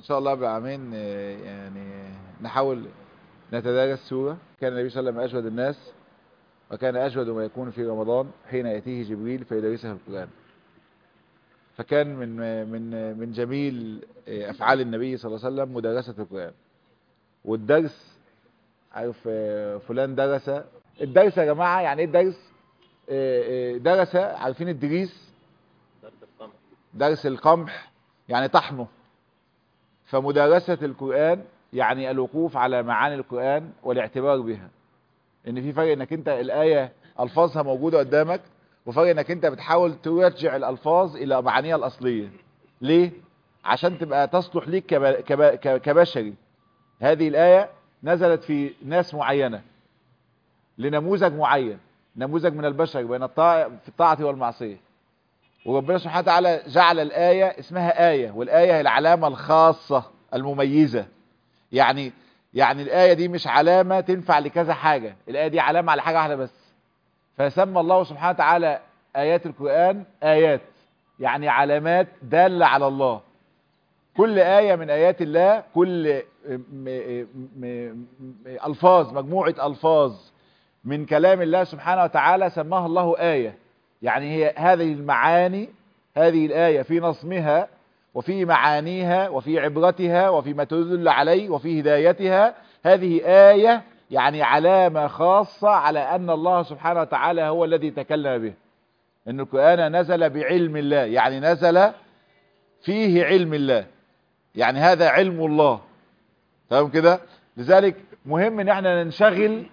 شاء الله بعامين آه، يعني نحاول نتدارس سورة كان النبي صلى الله عليه وسلم أجود الناس وكان أجود ما يكون في رمضان حين يأتيه جبريل فيدرسه القرآن فكان من من من جميل آه، أفعال النبي صلى الله عليه وسلم مدرسة القرآن والدرس عارف آه، فلان درس الدرس يا جماعة يعني ايه الدرس آه، آه، درس عارفين الدريس درس القمح يعني طحنه فمدارسة القرآن يعني الوقوف على معاني القرآن والاعتبار بها ان في فرق انك انت الآية الفاظها موجودة قدامك وفرق انك انت بتحاول ترجع الالفاظ الى معانيها الاصلية ليه عشان تبقى تصلح ليك كب- كب- ك- كبشري هذه الآية نزلت في ناس معينة لنموذج معين نموذج من البشر بين الطاعة في الطاعة والمعصية وربنا سبحانه وتعالى جعل الآية اسمها آية والآية هي العلامة الخاصة المميزة يعني يعني الآية دي مش علامة تنفع لكذا حاجة الآية دي علامة على حاجة واحدة بس فسمى الله سبحانه وتعالى آيات القرآن آيات يعني علامات دالة على الله كل آية من آيات الله كل م- م- م- ألفاظ مجموعة ألفاظ من كلام الله سبحانه وتعالى سماها الله آية يعني هي هذه المعاني هذه الآية في نصمها وفي معانيها وفي عبرتها وفي ما تدل عليه وفي هدايتها هذه آية يعني علامة خاصة على أن الله سبحانه وتعالى هو الذي تكلم به أن القرآن نزل بعلم الله يعني نزل فيه علم الله يعني هذا علم الله تمام كده لذلك مهم ان احنا ننشغل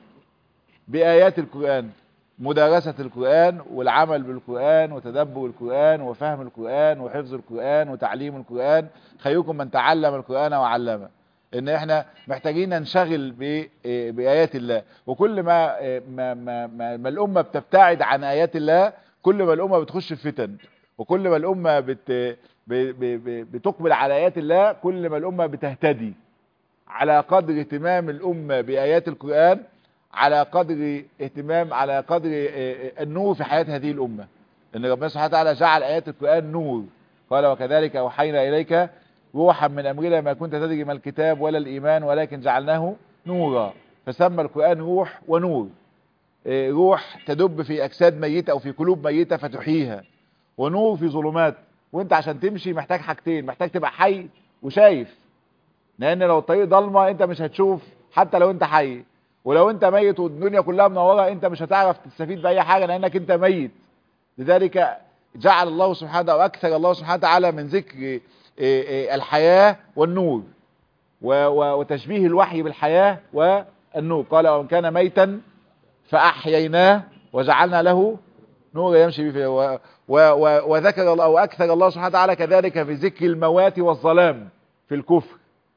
بآيات القرآن مدارسة القرآن والعمل بالقرآن وتدبر القرآن وفهم القرآن وحفظ القرآن وتعليم القرآن خيركم من تعلم القرآن وعلمه ان احنا محتاجين ننشغل ب- بآيات الله وكل ما ما, ما, ما, ما الأمة بتبتعد عن آيات الله كل ما الأمة بتخش في فتن وكل ما الأمة بت ب- ب- ب- بتقبل على آيات الله كل ما الأمة بتهتدي على قدر اهتمام الأمة بآيات القرآن على قدر اهتمام على قدر آه، آه، النور في حياة هذه الأمة إن ربنا سبحانه وتعالى جعل آيات القرآن نور قال وكذلك أوحينا إليك روحا من أمرنا ما كنت تدري ما الكتاب ولا الإيمان ولكن جعلناه نورا فسمى القرآن روح ونور آه، روح تدب في أجساد ميتة أو في قلوب ميتة فتحييها ونور في ظلمات وانت عشان تمشي محتاج حاجتين محتاج تبقى حي وشايف لان لو الطريق ضلمه انت مش هتشوف حتى لو انت حي ولو انت ميت والدنيا كلها منوره انت مش هتعرف تستفيد باي حاجه لانك انت ميت لذلك جعل الله سبحانه وتعالى واكثر الله سبحانه وتعالى من ذكر إيه، إيه، الحياه والنور و- و- وتشبيه الوحي بالحياه والنور قال وان كان ميتا فاحييناه وجعلنا له نور يمشي به في- و- و- و- وذكر الله واكثر الله سبحانه وتعالى كذلك في ذكر الموات والظلام في الكفر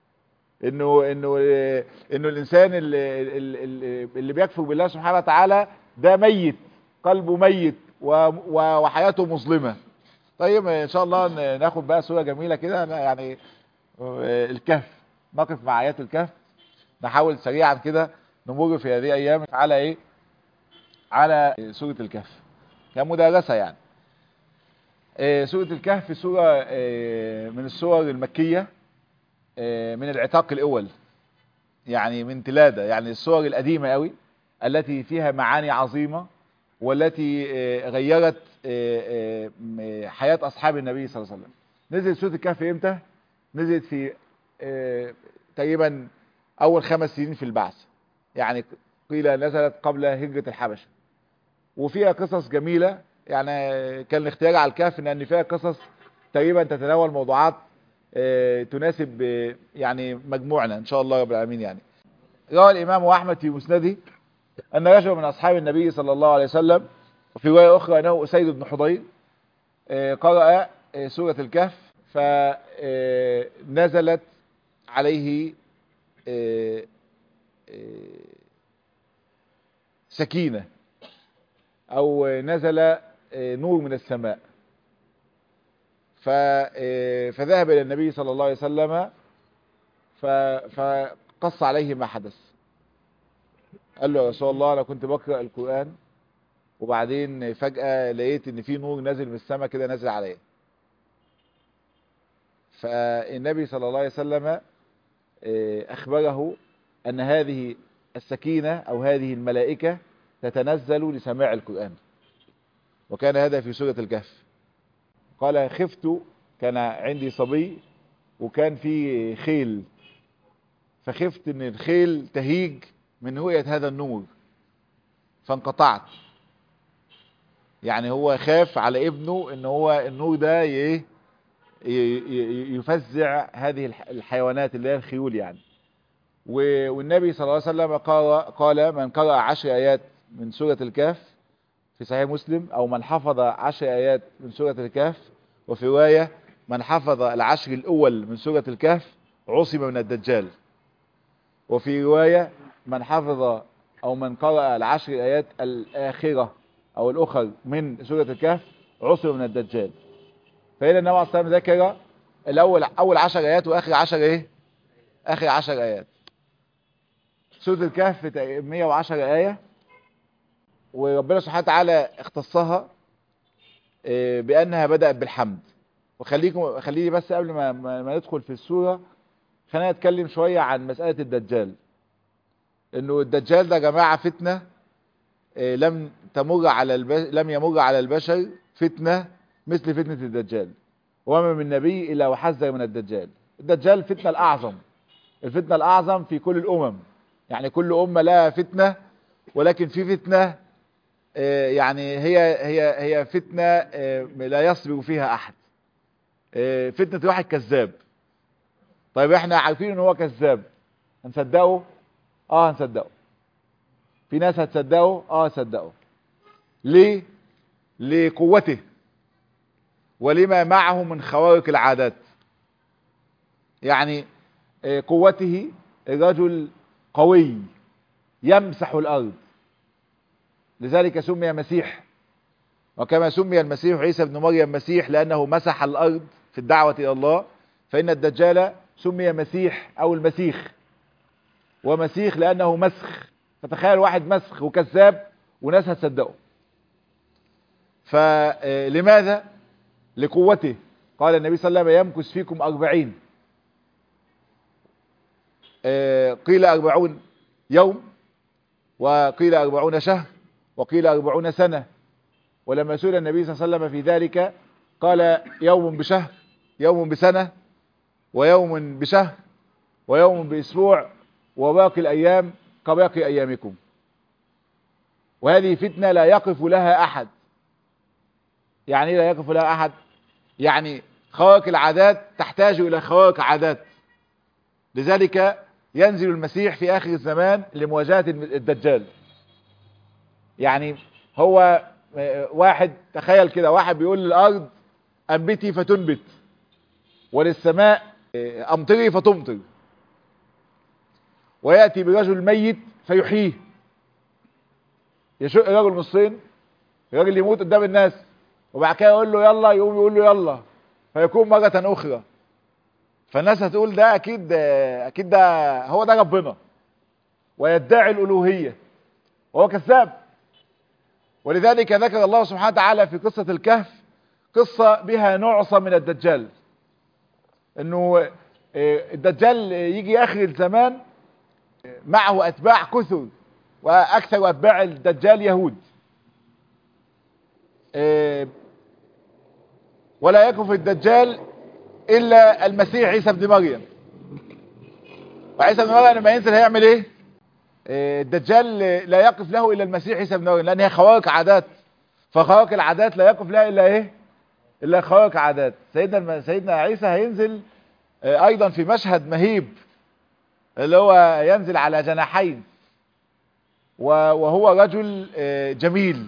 انه انه انه الانسان اللي, اللي, اللي بيكفر بالله سبحانه وتعالى ده ميت قلبه ميت و- و- وحياته مظلمه طيب ان شاء الله ن- ناخد بقى صوره جميله كده أنا يعني آه، الكهف نقف مع ايات الكهف نحاول سريعا كده نمر في هذه الايام على ايه على سوره الكهف كمدارسه يعني آه، سوره الكهف سوره آه، من السور المكيه آه، من العتاق الاول يعني من تلادة يعني الصور القديمة قوي التي فيها معاني عظيمة والتي آه، غيرت آه، آه، م- حياة أصحاب النبي صلى الله عليه وسلم نزلت سورة الكهف امتى؟ نزلت في آه، تقريبا أول خمس سنين في البعث يعني قيل نزلت قبل هجرة الحبشة وفيها قصص جميلة يعني آه، كان الاختيار على الكهف ان فيها قصص تقريبا تتناول موضوعات آه، تناسب آه، يعني مجموعنا ان شاء الله رب العالمين يعني روى الامام احمد في مسنده ان رجل من اصحاب النبي صلى الله عليه وسلم وفي روايه اخرى انه اسيد بن حضير آه، قرأ آه، سورة الكهف فنزلت عليه آه، آه، سكينة او نزل آه، نور من السماء ف- آه، فذهب الى النبي صلى الله عليه وسلم ف- فقص عليه ما حدث قال له يا رسول الله انا كنت بقرا القران وبعدين فجاه لقيت ان في نور نازل من السماء كده نازل عليا فالنبي صلى الله عليه وسلم أخبره أن هذه السكينة أو هذه الملائكة تتنزل لسماع القرآن وكان هذا في سورة الكهف قال خفت كان عندي صبي وكان في خيل فخفت ان الخيل تهيج من رؤية هذا النور فانقطعت يعني هو خاف على ابنه ان هو النور ده يفزع هذه الحيوانات اللي هي الخيول يعني والنبي صلى الله عليه وسلم قال, قال من قرأ عشر آيات من سورة الكهف في صحيح مسلم او من حفظ عشر آيات من سورة الكهف وفي رواية من حفظ العشر الأول من سورة الكهف عصم من الدجال وفي رواية من حفظ أو من قرأ العشر الآيات الآخرة أو الأخر من سورة الكهف عصم من الدجال فهنا النبي عليه الصلاة والسلام ذكر الأول أول عشر آيات وآخر عشر إيه؟ آخر عشر آيات سورة الكهف 110 آية وربنا سبحانه وتعالى اختصها بأنها بدأت بالحمد وخليكم خليني بس قبل ما, ما ندخل في السورة خلينا نتكلم شوية عن مسألة الدجال انه الدجال ده جماعة فتنة لم تمر على الب... لم يمر على البشر فتنة مثل فتنة الدجال وما من نبي إلا وحذر من الدجال الدجال الفتنة الأعظم الفتنة الأعظم في كل الأمم يعني كل أمة لها فتنة ولكن في فتنة يعني هي هي هي فتنة لا يصبر فيها أحد فتنة واحد كذاب طيب احنا عارفين ان هو كذاب هنصدقه اه هنصدقه في ناس هتصدقه اه هتصدقه ليه لقوته ولما معه من خوارق العادات يعني قوته الرجل قوي يمسح الارض لذلك سمي مسيح وكما سمي المسيح عيسى بن مريم مسيح لانه مسح الارض في الدعوة الى الله فان الدجال سمي مسيح او المسيخ ومسيخ لانه مسخ فتخيل واحد مسخ وكذاب وناس هتصدقه فلماذا لقوته قال النبي صلى الله عليه وسلم يمكث فيكم أربعين قيل أربعون يوم وقيل أربعون شهر وقيل أربعون سنة ولما سئل النبي صلى الله عليه وسلم في ذلك قال يوم بشهر يوم بسنة ويوم بشهر ويوم بأسبوع وباقي الأيام كباقي أيامكم وهذه فتنة لا يقف لها أحد يعني لا يقف لها أحد يعني خوارق العادات تحتاج إلى خوارق عادات لذلك ينزل المسيح في آخر الزمان لمواجهة الدجال يعني هو واحد تخيل كده واحد بيقول للأرض أنبتي فتنبت وللسماء أمطري فتمطر ويأتي برجل ميت فيحييه يشق رجل نصين الراجل يموت قدام الناس وبعد كده يقول له يلا يقوم يقول له يلا فيكون مرة أخرى فالناس هتقول ده أكيد أكيد ده هو ده ربنا ويدعي الألوهية وهو كذاب ولذلك ذكر الله سبحانه وتعالى في قصة الكهف قصة بها نعصى من الدجال انه الدجال يجي اخر الزمان معه اتباع كثر واكثر اتباع الدجال يهود ولا يكف الدجال الا المسيح عيسى ابن مريم وعيسى بن مريم لما ينزل هيعمل ايه الدجال لا يقف له الا المسيح عيسى بن مريم لان هي خوارق عادات فخوارق العادات لا يقف لها الا ايه الا خوارق عادات سيدنا سيدنا عيسى هينزل ايضا في مشهد مهيب اللي هو ينزل على جناحين وهو رجل جميل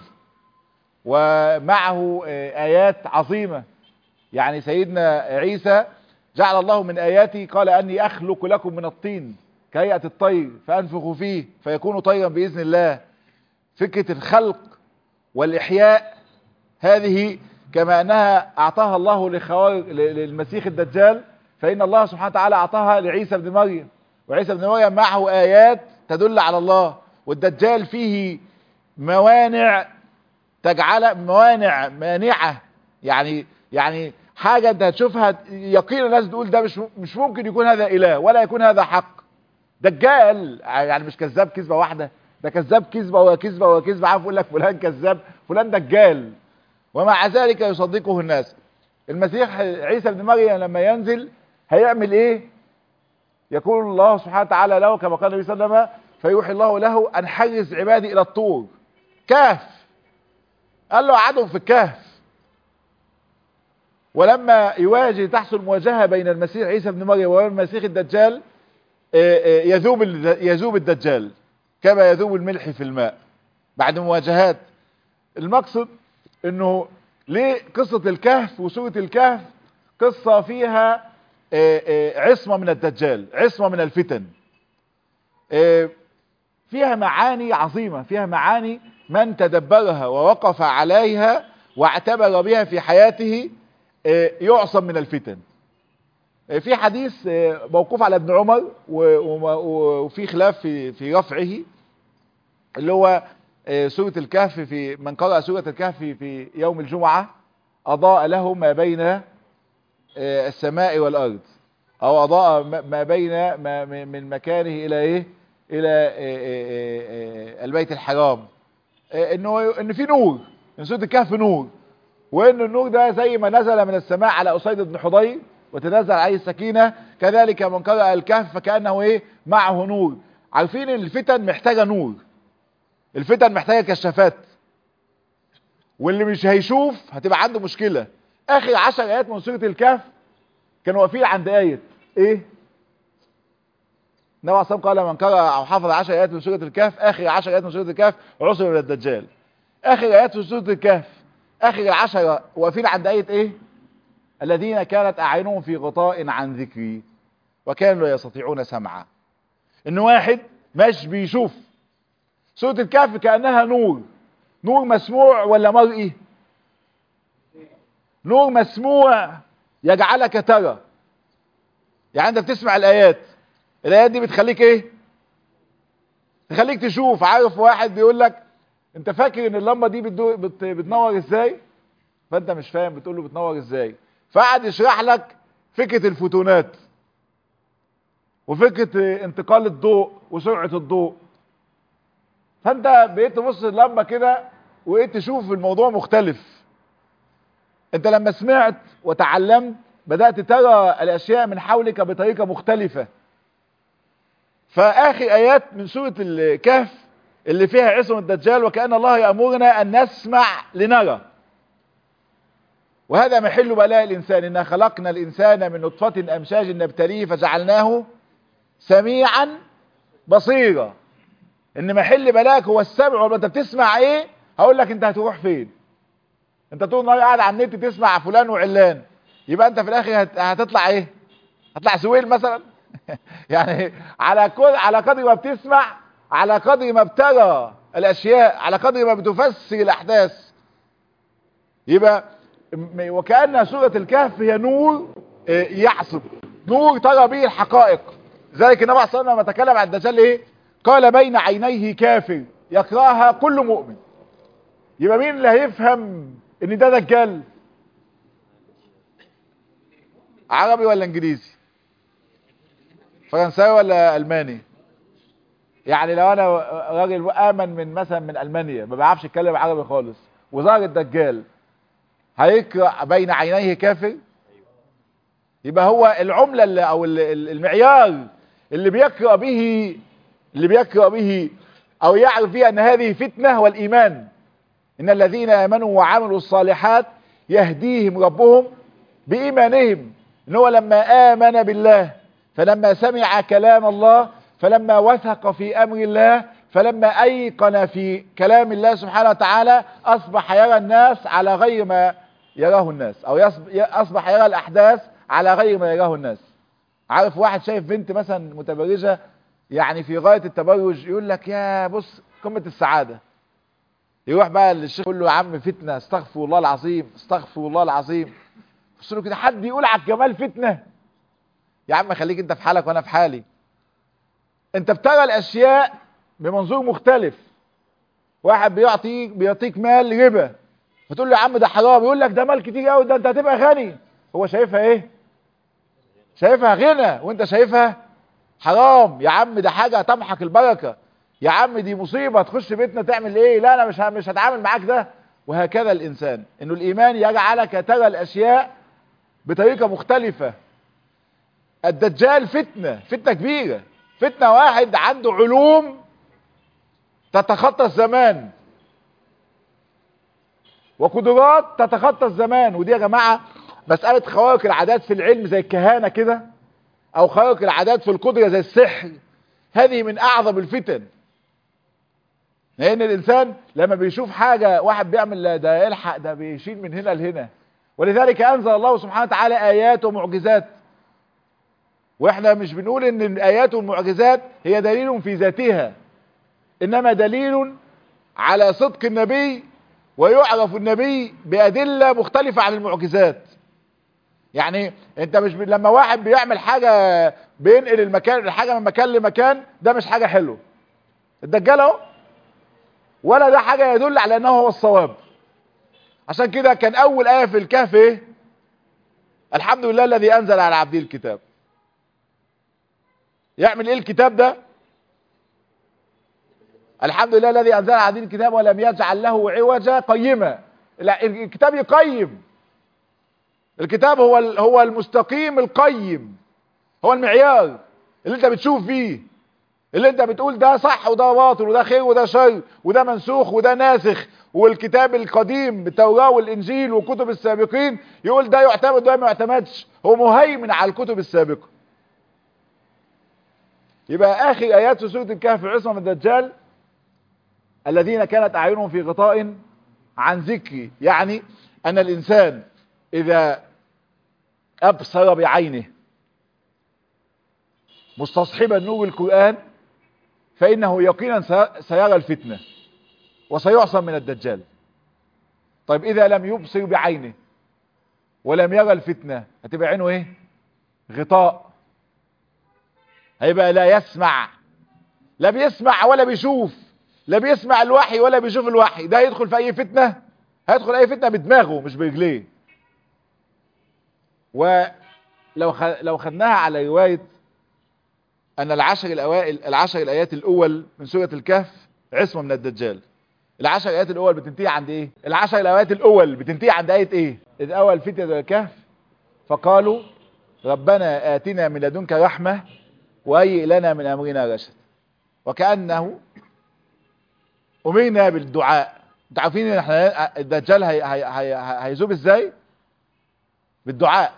ومعه ايات عظيمة يعني سيدنا عيسى جعل الله من اياتي قال اني اخلق لكم من الطين كهيئة الطير فانفخ فيه فيكون طيرا باذن الله فكرة الخلق والاحياء هذه كما انها اعطاها الله لخوارق للمسيح الدجال فان الله سبحانه وتعالى اعطاها لعيسى بن مريم وعيسى بن مريم معه ايات تدل على الله والدجال فيه موانع تجعل موانع مانعة يعني يعني حاجة انت هتشوفها يقينا الناس تقول ده مش مش ممكن يكون هذا اله ولا يكون هذا حق دجال يعني مش كذاب كذبة واحدة ده كذاب كذبة وكذبة وكذبة عارف يقول لك فلان كذاب فلان دجال ومع ذلك يصدقه الناس المسيح عيسى ابن مريم لما ينزل هيعمل ايه يقول الله سبحانه وتعالى له كما قال النبي صلى الله عليه وسلم فيوحي الله له ان حرز عبادي الى الطور كهف قال له قعدهم في الكهف ولما يواجه تحصل مواجهه بين المسيح عيسى ابن مريم وبين المسيح الدجال يذوب يذوب الدجال كما يذوب الملح في الماء بعد مواجهات المقصد انه ليه قصة الكهف وسورة الكهف قصة فيها عصمة من الدجال عصمة من الفتن فيها معاني عظيمة فيها معاني من تدبرها ووقف عليها واعتبر بها في حياته يعصم من الفتن في حديث موقوف على ابن عمر وفي خلاف في في رفعه اللي هو سورة الكهف في من قرأ سورة الكهف في يوم الجمعة أضاء له ما بين السماء والأرض أو أضاء ما بين ما من مكانه إلى إيه إلى البيت الحرام إنه إن في نور إن سورة الكهف نور وإن النور ده زي ما نزل من السماء على أسيد بن حضير وتنزل عليه السكينة كذلك من قرأ الكهف فكأنه إيه معه نور عارفين الفتن محتاجة نور الفتن محتاجة كشافات واللي مش هيشوف هتبقى عنده مشكلة اخر عشر ايات من سورة الكهف كانوا واقفين عند اية ايه النبي عليه قال من قرأ او حفظ عشر ايات من سورة الكهف اخر عشر ايات من سورة الكهف عصر من الدجال اخر ايات من سورة الكهف اخر العشرة واقفين عند اية ايه الذين كانت اعينهم في غطاء عن ذكري وكانوا لا يستطيعون سمعا ان واحد مش بيشوف سورة الكهف كأنها نور نور مسموع ولا مرئي نور مسموع يجعلك ترى يعني انت بتسمع الايات الايات دي بتخليك ايه تخليك تشوف عارف واحد بيقول لك انت فاكر ان اللمبه دي بتدو... بت... بتنور ازاي فانت مش فاهم بتقول له بتنور ازاي فقعد يشرح لك فكره الفوتونات وفكره انتقال الضوء وسرعه الضوء فانت بقيت تبص اللمبه كده وبقيت تشوف الموضوع مختلف انت لما سمعت وتعلمت بدأت ترى الاشياء من حولك بطريقة مختلفة فاخر ايات من سورة الكهف اللي فيها عصم الدجال وكأن الله يأمرنا ان نسمع لنرى وهذا محل بلاء الانسان انا خلقنا الانسان من نطفة امشاج نبتليه فجعلناه سميعا بصيرا ان محل بلاك هو السمع ولا انت بتسمع ايه هقول لك انت هتروح فين انت طول النهار قاعد على النت تسمع فلان وعلان يبقى انت في الاخر هتطلع ايه هتطلع سويل مثلا يعني على كل على قدر ما بتسمع على قدر ما بترى الاشياء على قدر ما بتفسر الاحداث يبقى وكأن سورة الكهف هي نور يعصب نور ترى به الحقائق ذلك النبي صلى الله عليه وسلم لما تكلم عن الدجال ايه قال بين عينيه كافر يقراها كل مؤمن يبقى مين اللي هيفهم ان ده دجال عربي ولا انجليزي فرنساوي ولا الماني يعني لو انا راجل امن من مثلا من المانيا ما بيعرفش يتكلم عربي خالص وظهر الدجال هيقرا بين عينيه كافر يبقى هو العمله اللي او المعيار اللي بيقرا به اللي بيقرا به او يعرف فيه ان هذه فتنه والايمان ان الذين امنوا وعملوا الصالحات يهديهم ربهم بايمانهم ان هو لما امن بالله فلما سمع كلام الله فلما وثق في امر الله فلما ايقن في كلام الله سبحانه وتعالى اصبح يرى الناس على غير ما يراه الناس او اصبح يرى الاحداث على غير ما يراه الناس عارف واحد شايف بنت مثلا متبرجه يعني في غايه التبرج يقول لك يا بص قمه السعاده يروح بقى للشيخ يقول له يا عم فتنه استغفر الله العظيم استغفر الله العظيم بص له كده حد يقول على الجمال فتنه يا عم خليك انت في حالك وانا في حالي انت بترى الاشياء بمنظور مختلف واحد بيعطيك بيعطيك مال ربا فتقول له يا عم ده حرام يقول لك ده مال كتير قوي ده انت هتبقى غني هو شايفها ايه شايفها غنى وانت شايفها حرام يا عم ده حاجة تمحق البركة يا عم دي مصيبة تخش بيتنا تعمل ايه لا انا مش ه- مش هتعامل معاك ده وهكذا الانسان انه الايمان يجعلك ترى الاشياء بطريقة مختلفة الدجال فتنة فتنة كبيرة فتنة واحد عنده علوم تتخطى الزمان وقدرات تتخطى الزمان ودي يا جماعة مسألة خوارق العادات في العلم زي الكهانة كده او خوارق العادات في القدرة زي السحر هذه من اعظم الفتن لان الانسان لما بيشوف حاجة واحد بيعمل لا ده يلحق ده بيشيل من هنا لهنا ولذلك انزل الله سبحانه وتعالى ايات ومعجزات واحنا مش بنقول ان الايات والمعجزات هي دليل في ذاتها انما دليل على صدق النبي ويعرف النبي بادله مختلفه عن المعجزات يعني انت مش ب... لما واحد بيعمل حاجه بينقل المكان الحاجه من مكان لمكان ده مش حاجه حلوه الدجال اهو ولا ده حاجه يدل على انه هو الصواب عشان كده كان اول ايه في الكهف ايه الحمد لله الذي انزل على عبده الكتاب يعمل ايه الكتاب ده الحمد لله الذي انزل على عبده الكتاب ولم يجعل له عوجا قيما لا الكتاب يقيم الكتاب هو ال- هو المستقيم القيم هو المعيار اللي انت بتشوف فيه اللي انت بتقول ده صح وده باطل وده خير وده شر وده منسوخ وده ناسخ والكتاب القديم التوراة والانجيل وكتب السابقين يقول ده يعتمد وده ما يعتمدش هو مهيمن على الكتب السابقة يبقى اخر ايات في سورة الكهف عصمة من الدجال الذين كانت اعينهم في غطاء عن ذكري يعني ان الانسان اذا ابصر بعينه مستصحبا نور القرآن فإنه يقينا سي- سيرى الفتنة وسيعصم من الدجال طيب إذا لم يبصر بعينه ولم يرى الفتنة هتبقى عينه إيه غطاء هيبقى لا يسمع لا بيسمع ولا بيشوف لا بيسمع الوحي ولا بيشوف الوحي ده يدخل في أي فتنة هيدخل أي فتنة بدماغه مش برجليه ولو خ... لو خدناها على روايه ان العشر الاوائل العشر الايات الاول من سوره الكهف عصمه من الدجال العشر الايات الاول بتنتهي عند ايه العشر الايات الاول بتنتهي عند ايه ايه الاول فتيه الكهف فقالوا ربنا اتنا من لدنك رحمه وهيئ لنا من امرنا رشد وكانه امرنا بالدعاء انتوا عارفين ان احنا الدجال هي هي هي هيذوب ازاي بالدعاء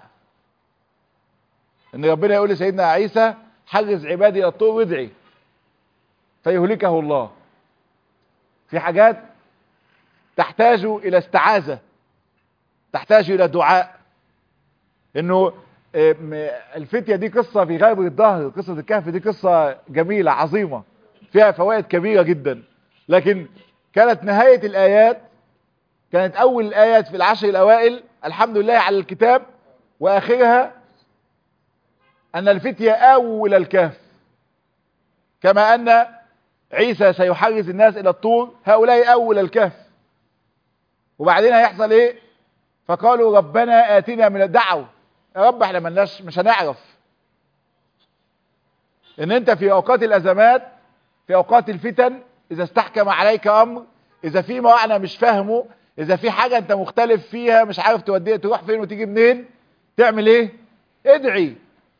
ان ربنا يقول لسيدنا عيسى حرز عبادي الى الطور وادعي فيهلكه الله في حاجات تحتاج الى استعاذة تحتاج الى دعاء انه ام، الفتية دي قصة في غابر الظهر قصة الكهف دي قصة جميلة عظيمة فيها فوائد كبيرة جدا لكن كانت نهاية الايات كانت اول الايات في العشر الاوائل الحمد لله على الكتاب واخرها ان الفتية اول الكهف كما ان عيسى سيحرز الناس الى الطور هؤلاء اول الكهف وبعدين هيحصل ايه فقالوا ربنا اتنا من الدعوة يا رب احنا ملناش مش هنعرف ان انت في اوقات الازمات في اوقات الفتن اذا استحكم عليك امر اذا في معنى مش فاهمه اذا في حاجة انت مختلف فيها مش عارف توديها تروح فين وتيجي منين تعمل ايه ادعي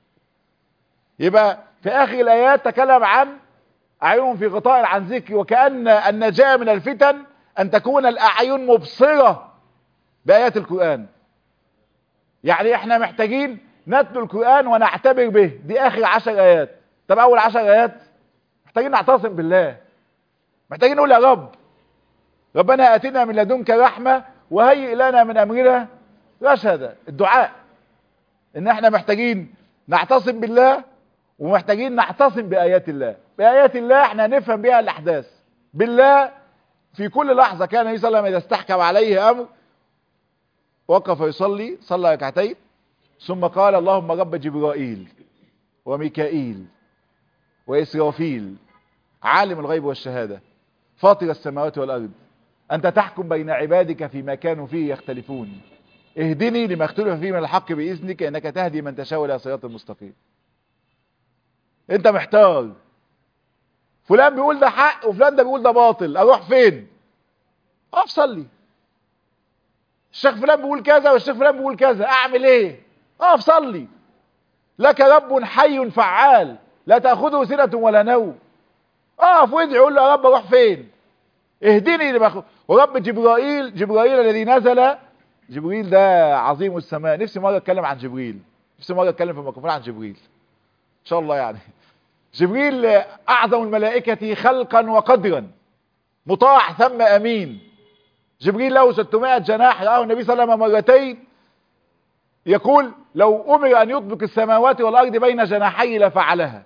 يبقى في اخر الايات تكلم عن اعينهم في غطاء عن ذكري وكأن النجاة من الفتن ان تكون الاعين مبصرة بايات القرآن يعني احنا محتاجين نتلو القرآن ونعتبر به دي اخر عشر ايات طب اول عشر ايات محتاجين نعتصم بالله محتاجين نقول يا رب ربنا اتنا من لدنك رحمة وهيئ لنا من امرنا رشدا الدعاء ان احنا محتاجين نعتصم بالله ومحتاجين نعتصم بآيات الله بآيات الله احنا نفهم بها الأحداث بالله في كل لحظة كان النبي صلى الله عليه وسلم إذا استحكم عليه أمر وقف يصلي صلى ركعتين ثم قال اللهم رب جبرائيل وميكائيل وإسرافيل عالم الغيب والشهادة فاطر السماوات والأرض أنت تحكم بين عبادك فيما كانوا فيه يختلفون اهدني لما اختلف فيه من الحق باذنك انك تهدي من تشاء الى صراط مستقيم انت محتار فلان بيقول ده حق وفلان ده بيقول ده باطل اروح فين اقف صلي الشيخ فلان بيقول كذا والشيخ فلان بيقول كذا اعمل ايه اقف صلي لك رب حي فعال لا تاخذه سنه ولا نوم اقف وادعي قول له يا رب اروح فين اهدني لما ورب جبرائيل جبرائيل الذي نزل جبريل ده عظيم السماء نفسي مره اتكلم عن جبريل نفسي مره اتكلم في الميكروفون عن جبريل ان شاء الله يعني جبريل اعظم الملائكه خلقا وقدرا مطاع ثم امين جبريل له 600 جناح راه النبي صلى الله عليه وسلم مرتين يقول لو امر ان يطبق السماوات والارض بين جناحي لفعلها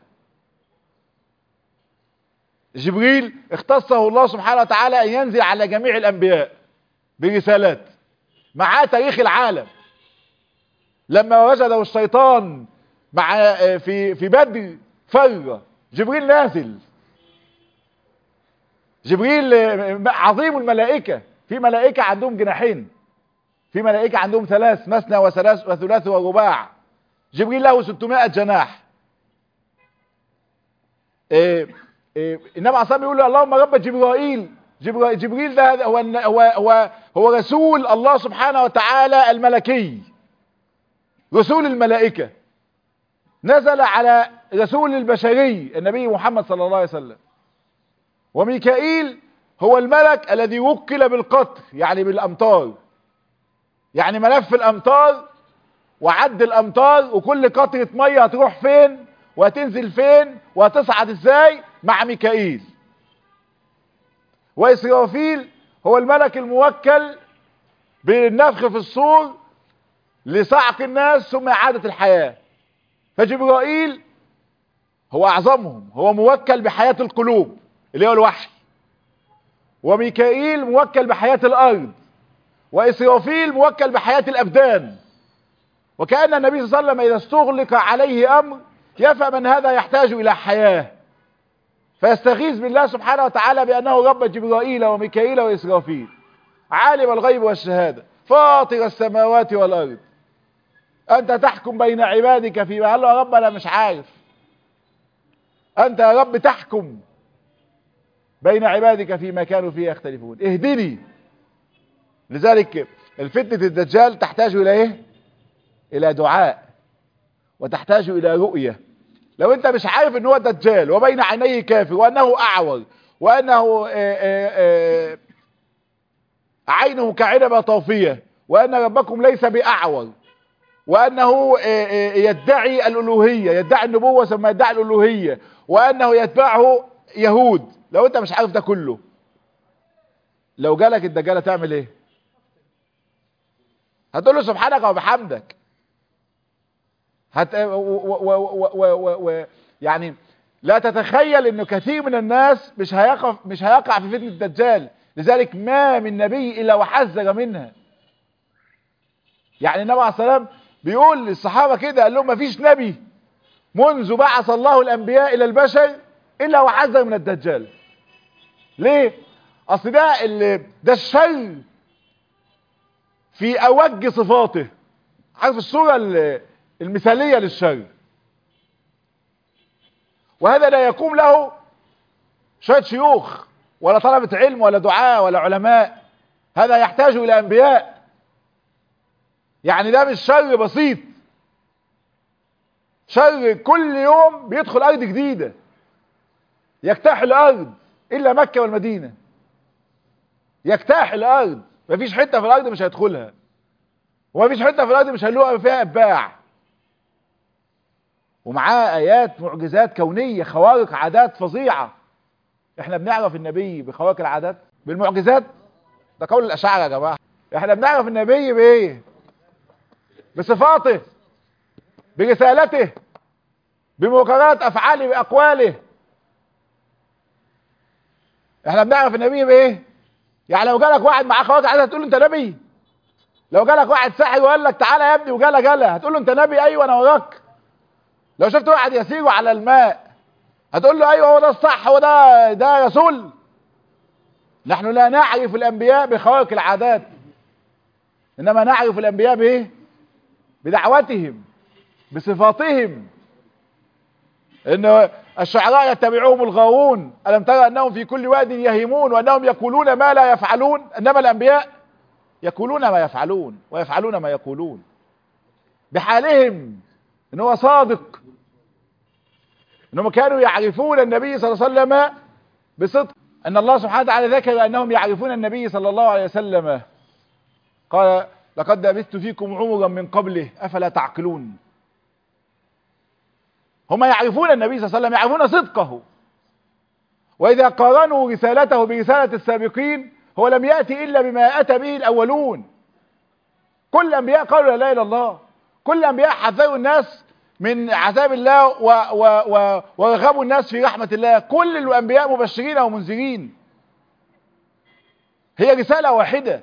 جبريل اختصه الله سبحانه وتعالى ان ينزل على جميع الانبياء برسالات معاه تاريخ العالم لما وجده الشيطان مع في في بدر فر جبريل نازل جبريل عظيم الملائكة في ملائكة عندهم جناحين في ملائكة عندهم ثلاث مثنى وثلاث وثلاث ورباع جبريل له 600 جناح إيه إيه النبي عليه الصلاه بيقول له اللهم رب جبرائيل جبرائيل, جبريل ده هو هو هو هو رسول الله سبحانه وتعالى الملكي رسول الملائكه نزل على رسول البشري النبي محمد صلى الله عليه وسلم وميكائيل هو الملك الذي وكل بالقطر يعني بالامطار يعني ملف الامطار وعد الامطار وكل قطرة مية هتروح فين وهتنزل فين وهتصعد ازاي مع ميكائيل واسرافيل هو الملك الموكل بالنفخ في الصور لصعق الناس ثم اعادة الحياة فجبرائيل هو اعظمهم هو موكل بحياة القلوب اللي هو الوحي وميكائيل موكل بحياة الارض واسرافيل موكل بحياة الابدان وكأن النبي صلى الله عليه وسلم اذا استغلق عليه امر يفهم ان هذا يحتاج الى حياة فيستغيث بالله سبحانه وتعالى بانه رب جبرائيل وميكائيل واسرافيل عالم الغيب والشهادة فاطر السماوات والارض انت تحكم بين عبادك فيما قال له يا رب انا مش عارف انت يا رب تحكم بين عبادك فيما كانوا فيه يختلفون اهدني لذلك الفتنة الدجال تحتاج الى ايه الى دعاء وتحتاج الى رؤية لو انت مش عارف ان هو دجال وبين عينيه كافر وانه اعور وانه آآ آآ عينه كعنبة طافية وان ربكم ليس باعور وانه يدعي الالوهية يدعي النبوة ثم يدعي الالوهية وانه يتبعه يهود لو انت مش عارف ده كله لو جالك الدجال تعمل ايه هتقول له سبحانك وبحمدك هت و و و و و يعني لا تتخيل انه كثير من الناس مش هيقع مش هيقع في فتنة الدجال لذلك ما من نبي الا وحذر منها يعني النبي عليه السلام بيقول للصحابة كده قال لهم ما فيش نبي منذ بعث الله الانبياء الى البشر الا وحذر من الدجال ليه اصل ده ده الشر في اوج صفاته عارف الصورة المثالية للشر وهذا لا يقوم له شوية شيوخ ولا طلبة علم ولا دعاء ولا علماء هذا يحتاج الى انبياء يعني ده مش شر بسيط شر كل يوم بيدخل ارض جديدة يجتاح الارض الا مكة والمدينة يجتاح الارض مفيش حتة في الارض مش هيدخلها ومفيش حتة في الارض مش هنلاقي فيها اباع ومعاه ايات معجزات كونية خوارق عادات فظيعة احنا بنعرف النبي بخوارق العادات بالمعجزات ده قول الاشاعرة يا جماعة احنا بنعرف النبي بايه بصفاته برسالته بمقررات افعاله باقواله احنا بنعرف النبي بايه يعني لو جالك واحد معاه خوارق عادات هتقول له انت نبي لو جالك واحد ساحر وقال لك تعالى يا ابني وجالا جالا هتقول له انت نبي ايوه انا وراك لو شفت واحد يسير على الماء هتقول له ايوه هو ده الصح هو ده ده رسول نحن لا نعرف الانبياء بخوارق العادات انما نعرف الانبياء بايه بدعوتهم بصفاتهم ان الشعراء يتبعهم الغاوون الم ترى انهم في كل واد يهيمون وانهم يقولون ما لا يفعلون انما الانبياء يقولون ما يفعلون ويفعلون ما يقولون بحالهم ان هو صادق انهم كانوا يعرفون النبي صلى الله عليه وسلم بصدق ان الله سبحانه وتعالى ذكر انهم يعرفون النبي صلى الله عليه وسلم قال لقد لبثت فيكم عمرا من قبله افلا تعقلون هم يعرفون النبي صلى الله عليه وسلم يعرفون صدقه واذا قارنوا رسالته برسالة السابقين هو لم يأتي الا بما اتى به الاولون كل الانبياء قالوا لا اله الا الله كل الانبياء حذروا الناس من عذاب الله و و و ورغبوا الناس في رحمة الله كل الانبياء مبشرين ومنذرين هي رسالة واحدة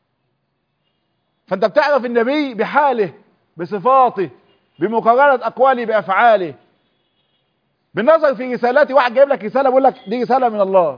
فانت بتعرف النبي بحاله بصفاته بمقارنة اقواله بافعاله بالنظر في رسالاتي واحد جايب لك رسالة بيقول لك دي رسالة من الله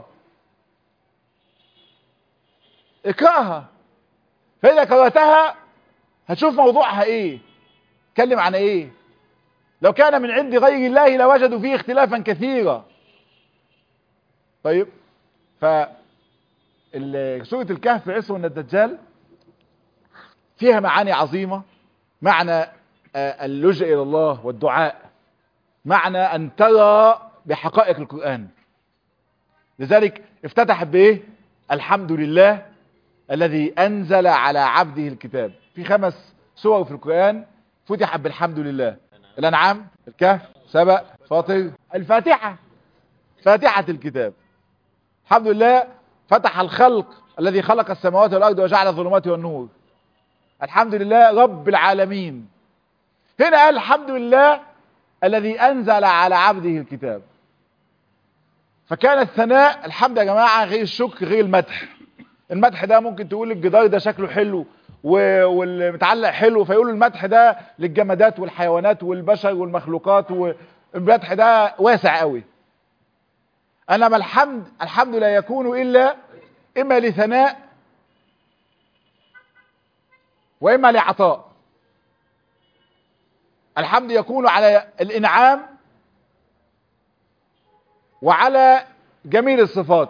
اقرأها فإذا قرأتها هتشوف موضوعها ايه اتكلم عن ايه لو كان من عند غير الله لوجدوا فيه اختلافا كثيرا طيب ف سورة الكهف عصر من الدجال فيها معاني عظيمة معنى اللجأ إلى الله والدعاء معنى أن ترى بحقائق القرآن لذلك افتتحت بإيه الحمد لله الذي أنزل على عبده الكتاب في خمس سور في القرآن فتحت بالحمد لله الأنعام الكهف سبأ فاطر الفاتحة فاتحة الكتاب الحمد لله فتح الخلق الذي خلق السماوات والأرض وجعل الظلمات والنور الحمد لله رب العالمين هنا قال الحمد لله الذي أنزل على عبده الكتاب فكان الثناء الحمد يا جماعة غير الشكر غير المدح المدح ده ممكن تقول الجدار ده شكله حلو والمتعلق حلو فيقولوا المدح ده للجمادات والحيوانات والبشر والمخلوقات والمدح ده واسع قوي انما الحمد الحمد لا يكون الا اما لثناء واما لعطاء الحمد يكون على الانعام وعلى جميل الصفات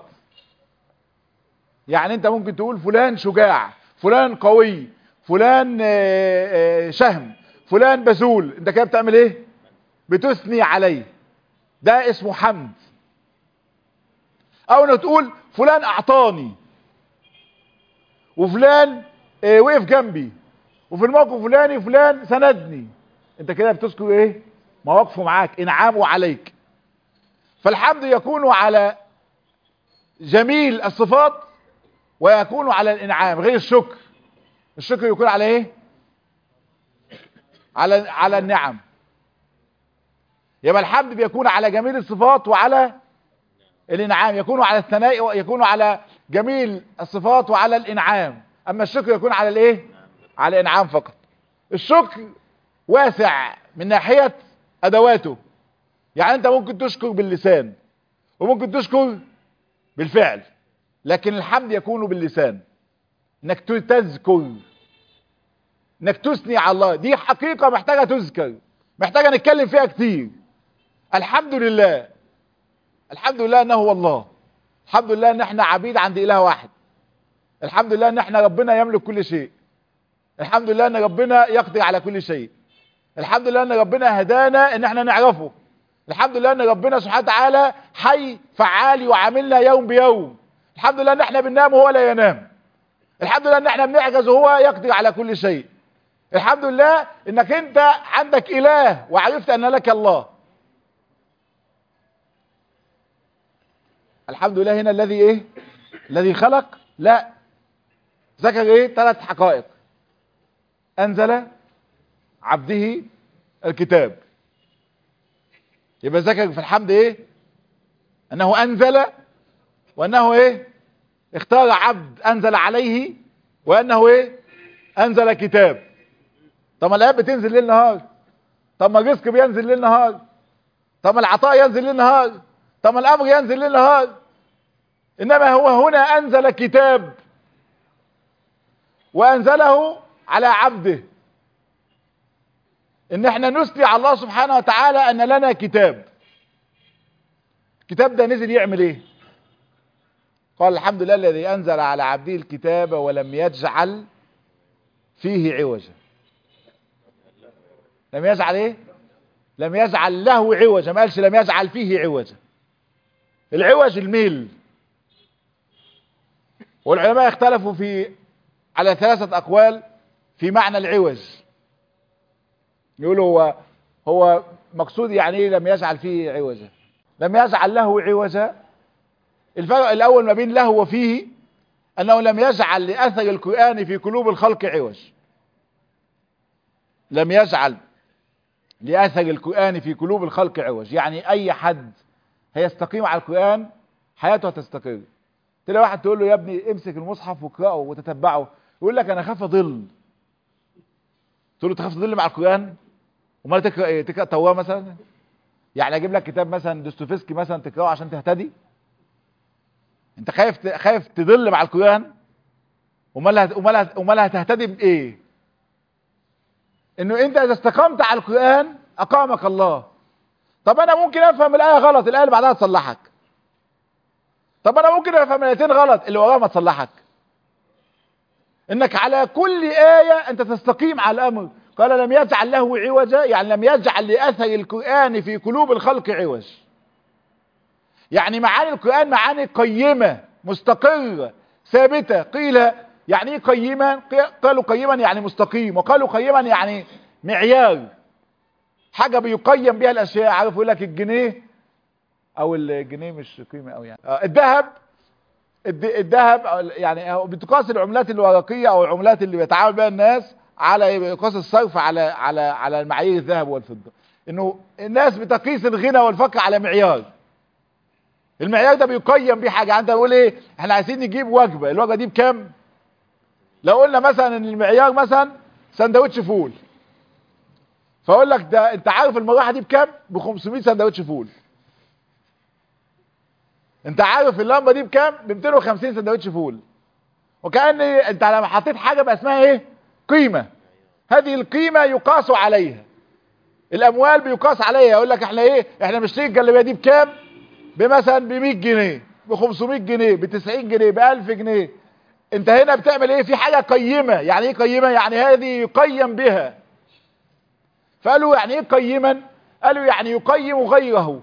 يعني انت ممكن تقول فلان شجاع فلان قوي فلان شهم فلان بذول انت كده بتعمل ايه بتثني عليه ده اسمه حمد او انك تقول فلان اعطاني وفلان وقف جنبي وفي الموقف الفلاني فلان سندني انت كده بتذكر ايه مواقفه معاك انعامه عليك فالحمد يكون على جميل الصفات ويكون على الانعام غير الشكر الشكر يكون على ايه على على النعم يبقى الحمد بيكون على جميل الصفات وعلى الانعام يكون على الثناء يكون على جميل الصفات وعلى الانعام اما الشكر يكون على الايه على الانعام فقط الشكر واسع من ناحية ادواته يعني انت ممكن تشكر باللسان وممكن تشكر بالفعل لكن الحمد يكون باللسان انك تذكر انك تثني على الله دي حقيقة محتاجة تذكر محتاجة نتكلم فيها كتير الحمد لله الحمد لله انه هو الله الحمد لله ان احنا عبيد عند اله واحد الحمد لله ان احنا ربنا يملك كل شيء الحمد لله ان ربنا يقضي على كل شيء الحمد لله ان ربنا هدانا ان احنا نعرفه الحمد لله ان ربنا سبحانه وتعالى حي فعال يعاملنا يوم بيوم الحمد لله ان احنا بننام وهو لا ينام الحمد لله ان احنا بنعجز وهو يقدر على كل شيء الحمد لله انك انت عندك اله وعرفت ان لك الله الحمد لله هنا الذي ايه الذي خلق لا ذكر ايه ثلاث حقائق انزل عبده الكتاب يبقى ذكر في الحمد ايه انه انزل وانه ايه اختار عبد انزل عليه وانه ايه انزل كتاب طب ما الايات بتنزل ليل نهار طب ما الرزق بينزل ليل نهار طب ما العطاء ينزل ليل نهار طب ما الامر ينزل ليل نهار انما هو هنا انزل كتاب وانزله على عبده ان احنا نثني على الله سبحانه وتعالى ان لنا كتاب الكتاب ده نزل يعمل ايه قال الحمد لله الذي انزل على عبده الكتاب ولم يجعل فيه عوجا لم يجعل ايه لم يجعل له عوجا ما قالش لم يجعل فيه عوجا العوج الميل والعلماء اختلفوا في على ثلاثة اقوال في معنى العوج يقولوا هو هو مقصود يعني ايه لم يجعل فيه عوجا لم يجعل له عوجا الفرق الاول ما بين له وفيه انه لم يجعل لاثر القرآن في قلوب الخلق عوج لم يجعل لأثر القرآن في قلوب الخلق عوج يعني أي حد هيستقيم على القرآن حياته هتستقر تلاقي واحد تقول له يا ابني امسك المصحف واقرأه وتتبعه يقول لك أنا خاف أضل تقول له تخاف تضل مع القرآن امال تقرأ ايه تقرأ تواه مثلا يعني اجيب لك كتاب مثلا دوستويفسكي مثلا تقرأه عشان تهتدي انت خايف خايف تضل مع القرآن امال امال امال هتهتدي بايه انه انت اذا استقمت على القرآن اقامك الله طب انا ممكن افهم الايه غلط الايه اللي بعدها تصلحك طب انا ممكن افهم الايتين غلط اللي وراها ما تصلحك انك على كل ايه انت تستقيم على الامر قال لم يجعل له عوجا يعني لم يجعل لاثر القران في قلوب الخلق عوج يعني معاني القران معاني قيمه مستقره ثابته قيل يعني ايه قيما قالوا قيما يعني مستقيم وقالوا قيما يعني معيار حاجة بيقيم بيها الاشياء عارف يقول لك الجنيه او الجنيه مش قيمة او يعني آه الذهب الذهب يعني بتقاس العملات الورقية او العملات اللي بيتعامل بها الناس على يقاس الصرف على على على معايير الذهب والفضة انه الناس بتقيس الغنى والفقر على معيار المعيار ده بيقيم بيه حاجة انت بقول ايه احنا عايزين نجيب وجبة الوجبة دي بكام لو قلنا مثلا ان المعيار مثلا سندوتش فول فاقول لك ده انت عارف المروحه دي بكام ب 500 سندوتش فول انت عارف اللمبه دي بكام ب 250 سندوتش فول وكان انت لما حطيت حاجه بقى اسمها ايه قيمه هذه القيمه يقاس عليها الاموال بيقاس عليها يقول لك احنا ايه احنا مشتري الجلابيه دي بكام بمثلا ب 100 جنيه ب 500 جنيه ب 90 جنيه ب 1000 جنيه انت هنا بتعمل ايه في حاجة قيمة يعني ايه قيمة يعني هذه يقيم بها فقالوا يعني ايه قيما قالوا يعني يقيم غيره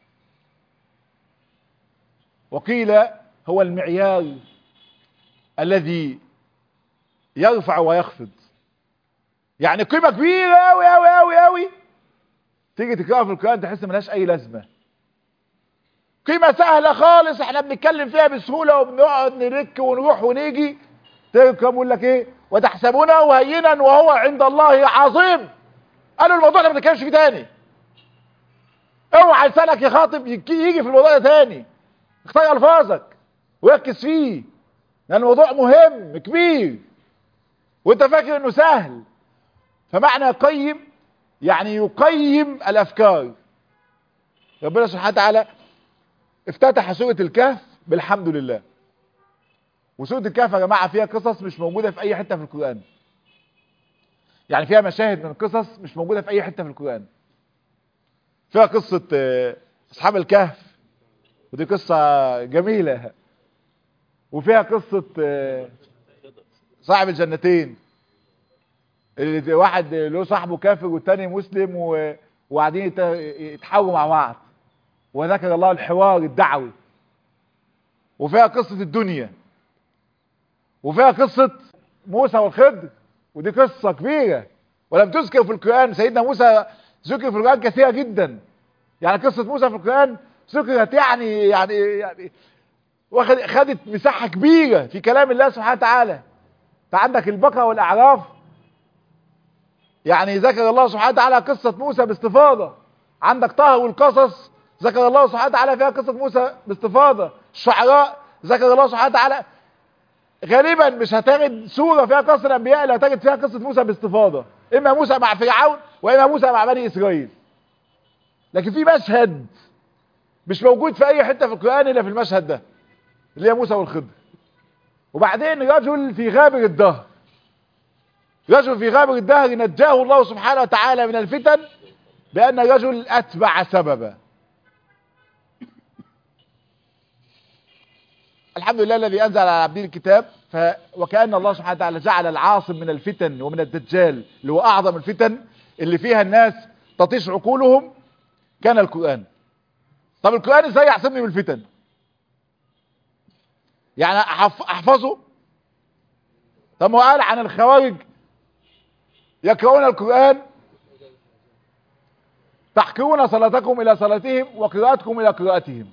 وقيل هو المعيار الذي يرفع ويخفض يعني قيمة كبيرة اوي اوي اوي اوي تيجي تقرأها في القرآن تحس ملهاش اي لازمة قيمة سهلة خالص احنا بنتكلم فيها بسهولة وبنقعد نرك ونروح ونيجي تيجي يقول لك ايه وتحسبونه هينا وهو عند الله عظيم قالوا الموضوع ده ما بنتكلمش فيه تاني اوعى لسانك يخاطب يجي في الموضوع ده تاني اختار الفاظك وركز فيه لان الموضوع مهم كبير وانت فاكر انه سهل فمعنى يقيم يعني يقيم الافكار ربنا سبحانه وتعالى افتتح سورة الكهف بالحمد لله وسورة الكهف يا جماعة فيها قصص مش موجودة في اي حتة في القرآن يعني فيها مشاهد من قصص مش موجودة في اي حتة في القرآن فيها قصة اصحاب الكهف ودي قصة جميلة وفيها قصة صاحب الجنتين اللي واحد له صاحبه كافر والتاني مسلم وقاعدين يتحاوروا مع بعض وذكر الله الحوار الدعوي وفيها قصة الدنيا وفيها قصة موسى والخضر ودي قصة كبيرة ولم تذكر في القرآن سيدنا موسى ذكر في القرآن كثيرة جدا يعني قصة موسى في القرآن ذكرت يعني يعني يعني واخد خدت مساحة كبيرة في كلام الله سبحانه وتعالى انت عندك البقرة والأعراف يعني ذكر الله سبحانه وتعالى قصة موسى باستفاضة عندك طه والقصص ذكر الله سبحانه وتعالى فيها قصة موسى باستفاضة الشعراء ذكر الله سبحانه وتعالى غالبا مش هتجد سورة فيها قصة الأنبياء اللي هتجد فيها قصة موسى باستفاضة إما موسى مع فرعون وإما موسى مع بني إسرائيل لكن في مشهد مش موجود في أي حتة في القرآن إلا في المشهد ده اللي هي موسى والخضر وبعدين رجل في غابر الدهر رجل في غابر الدهر نجاه الله سبحانه وتعالى من الفتن بأن رجل أتبع سببا الحمد لله الذي أنزل على عبده الكتاب ف... وكأن الله سبحانه وتعالى جعل العاصم من الفتن ومن الدجال اللي هو أعظم الفتن اللي فيها الناس تطيش عقولهم كان القرآن طب القرآن ازاي يعصمني من الفتن يعني أحف... أحفظه طب ما هو قال عن الخوارج يقرؤون القرآن تحقرون صلاتكم إلى صلاتهم وقراءتكم إلى قراءتهم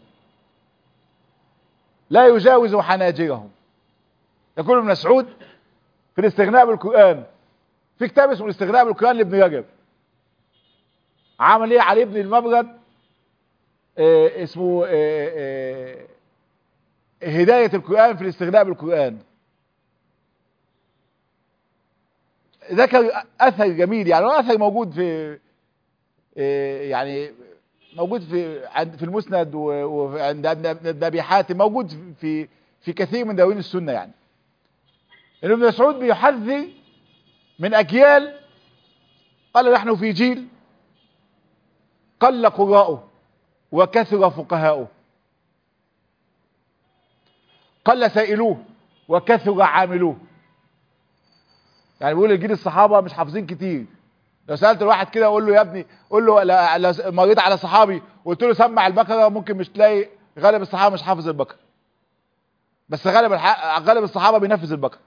لا يجاوز حناجرهم يقول ابن مسعود في الاستغناء بالقرآن في كتاب اسمه الاستغناء بالقرآن لابن رجب عمل ايه علي ابن المبرد اه اسمه اه اه هداية القرآن في الاستغناء بالقرآن ذكر اثر جميل يعني هو اثر موجود في يعني موجود في عند في المسند وعند ابن ابي حاتم موجود في في كثير من دواوين السنه يعني ان ابن مسعود بيحذر من اجيال قال نحن في جيل قل قراءه وكثر فقهاؤه قل سائلوه وكثر عاملوه يعني بيقول الجيل الصحابه مش حافظين كتير لو سالت الواحد كده اقول له يا ابني قول له لو مريت على صحابي وقلت له سمع البقره ممكن مش تلاقي غالب الصحابه مش حافظ البقره بس غالب الح... غالب الصحابه بينفذ البقره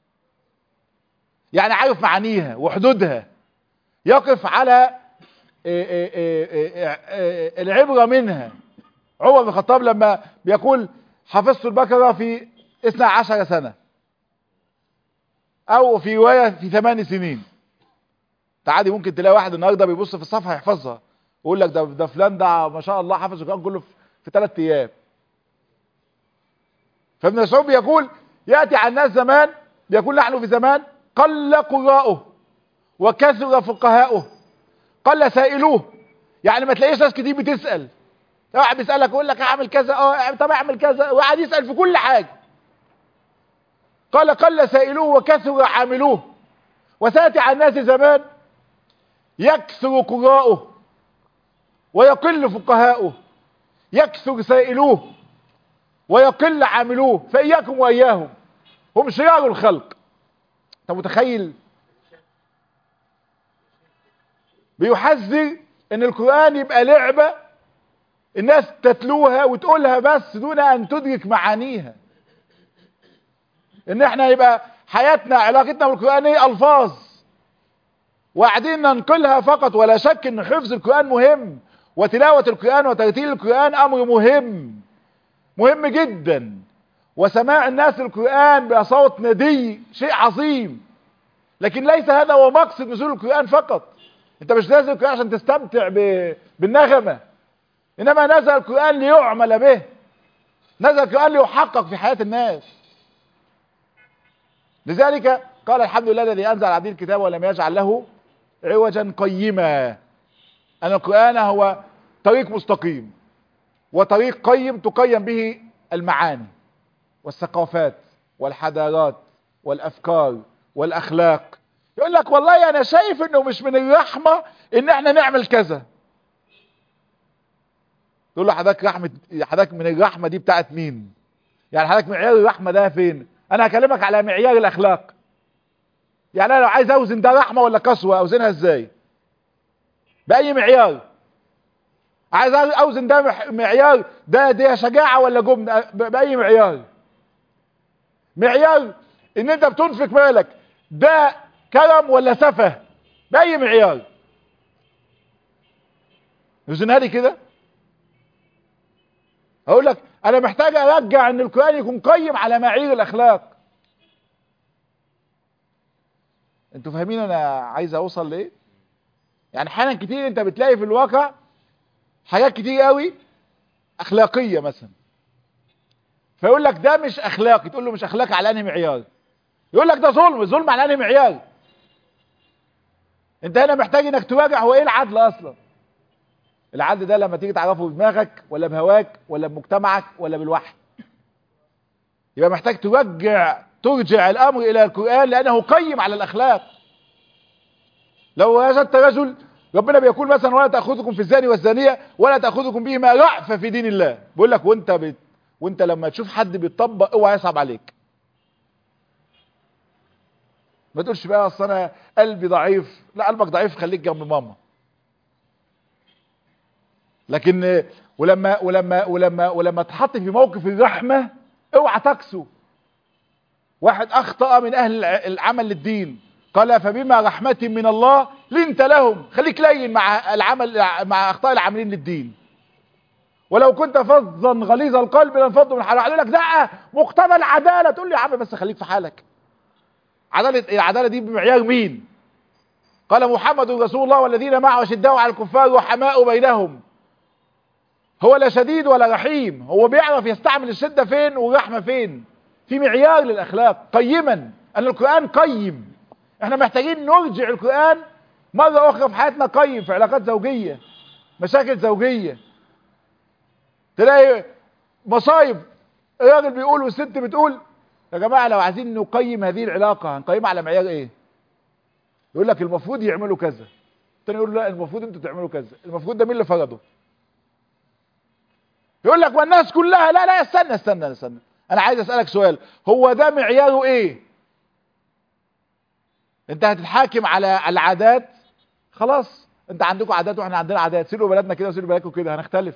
يعني عارف معانيها وحدودها يقف على العبره منها عمر بن الخطاب لما بيقول حفظت البقره في 12 سنه او في روايه في ثمان سنين عادي ممكن تلاقي واحد النهارده بيبص في الصفحه يحفظها ويقول لك ده ده فلان ده ما شاء الله حفظ القران كله في ثلاث ايام فابن مسعود بيقول ياتي على الناس زمان بيقول نحن في زمان قل قراءه وكثر فقهاؤه قل سائلوه يعني ما تلاقيش ناس كتير بتسال واحد بيسالك يقول لك اعمل كذا اه طب اعمل كذا وقاعد يسال في كل حاجه قال قل سائلوه وكثر عاملوه وساتي على الناس زمان يكثر قراءه ويقل فقهاؤه يكثر سائلوه ويقل عاملوه فإياكم وإياهم هم شرار الخلق انت متخيل بيحذر ان القرآن يبقى لعبة الناس تتلوها وتقولها بس دون ان تدرك معانيها ان احنا يبقى حياتنا علاقتنا بالقرآن هي الفاظ وقاعدين ننقلها فقط ولا شك ان حفظ القرآن مهم وتلاوة القرآن وترتيل القرآن امر مهم مهم جدا وسماع الناس القرآن بصوت ندي شيء عظيم لكن ليس هذا هو مقصد نزول القرآن فقط انت مش نازل القرآن عشان تستمتع ب... بالنغمة انما نزل القرآن ليعمل به نزل القرآن ليحقق في حياة الناس لذلك قال الحمد لله الذي انزل على عبده الكتاب ولم يجعل له عوجا قيما ان القرآن هو طريق مستقيم وطريق قيم تقيم به المعاني والثقافات والحضارات والافكار والاخلاق يقول لك والله انا شايف انه مش من الرحمة ان احنا نعمل كذا تقول له حضرتك رحمة حضرتك من الرحمة دي بتاعت مين يعني حضرتك معيار الرحمة ده فين انا هكلمك على معيار الاخلاق يعني انا لو عايز اوزن ده رحمة ولا قسوة اوزنها ازاي باي معيار عايز اوزن ده معيار ده ده شجاعة ولا جبن باي معيار معيار ان انت بتنفق مالك ده كرم ولا سفه باي معيار وزنها لي كده اقول لك انا محتاج ارجع ان القرآن يكون قيم على معايير الاخلاق انتوا فاهمين انا عايز اوصل لايه يعني احيانا كتير انت بتلاقي في الواقع حاجات كتير قوي اخلاقيه مثلا فيقول لك ده مش اخلاقي تقول له مش اخلاقي على انهي معيار يقول لك ده ظلم ظلم على انهي معيار انت هنا محتاج انك تراجع هو ايه العدل اصلا العدل ده لما تيجي تعرفه بدماغك ولا بهواك ولا بمجتمعك ولا بالوحي يبقى محتاج ترجع ترجع الامر الى القرآن لانه قيم على الاخلاق لو وجدت رجل ربنا بيقول مثلا ولا تاخذكم في الزاني والزانيه ولا تاخذكم بهما رأفه في دين الله بيقول لك وانت بت... وانت لما تشوف حد بيطبق اوعى يصعب عليك ما تقولش بقى اصل انا قلبي ضعيف لا قلبك ضعيف خليك جنب ماما لكن ولما ولما ولما ولما تحط في موقف الرحمه اوعى تكسو واحد اخطا من اهل العمل للدين قال فبما رحمه من الله لنت لهم خليك لين مع العمل مع اخطاء العاملين للدين ولو كنت فظا غليظ القلب لانفضوا من حولك لك ده مقتضى العداله تقول لي يا عم بس خليك في حالك عداله العداله دي بمعيار مين قال محمد رسول الله والذين معه اشداء على الكفار وحماء بينهم هو لا شديد ولا رحيم هو بيعرف يستعمل الشده فين والرحمه فين في معيار للاخلاق قيما ان القران قيم احنا محتاجين نرجع القران مره اخرى في حياتنا قيم في علاقات زوجيه مشاكل زوجيه تلاقي مصايب الراجل بيقول والست بتقول يا جماعه لو عايزين نقيم هذه العلاقه هنقيمها على معيار ايه يقول لك المفروض يعملوا كذا الثاني يقول لا المفروض انتوا تعملوا كذا المفروض ده مين اللي فرضه يقول لك والناس كلها لا لا استنى استنى استنى انا عايز اسالك سؤال هو ده معياره ايه انت هتتحاكم على العادات خلاص انت عندكم عادات واحنا عندنا عادات سيبوا بلدنا كده وسيبوا بلدكم كده هنختلف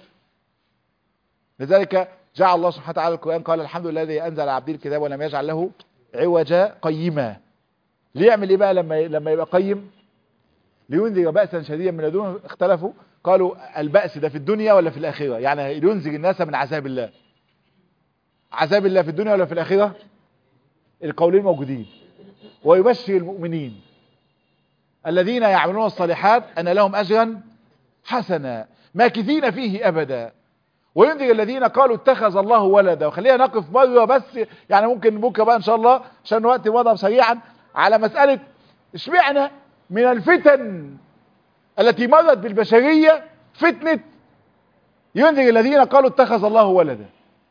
لذلك جعل الله سبحانه وتعالى القرآن قال الحمد لله الذي أنزل على عبده الكتاب ولم يجعل له عوجا قيما ليعمل ايه بقى لما لما يبقى قيم لينذر بأسا شديدا من لدنه اختلفوا قالوا البأس ده في الدنيا ولا في الآخرة يعني لينذر الناس من عذاب الله عذاب الله في الدنيا ولا في الآخرة القولين موجودين ويبشر المؤمنين الذين يعملون الصالحات أن لهم أجرا حسنا ماكثين فيه أبدا وينذر الذين قالوا اتخذ الله ولدا وخلينا نقف مرة بس يعني ممكن بكره بقى ان شاء الله عشان الوقت مضى سريعا على مسألة اشمعنى من الفتن التي مرت بالبشرية فتنة ينذر الذين قالوا اتخذ الله ولدا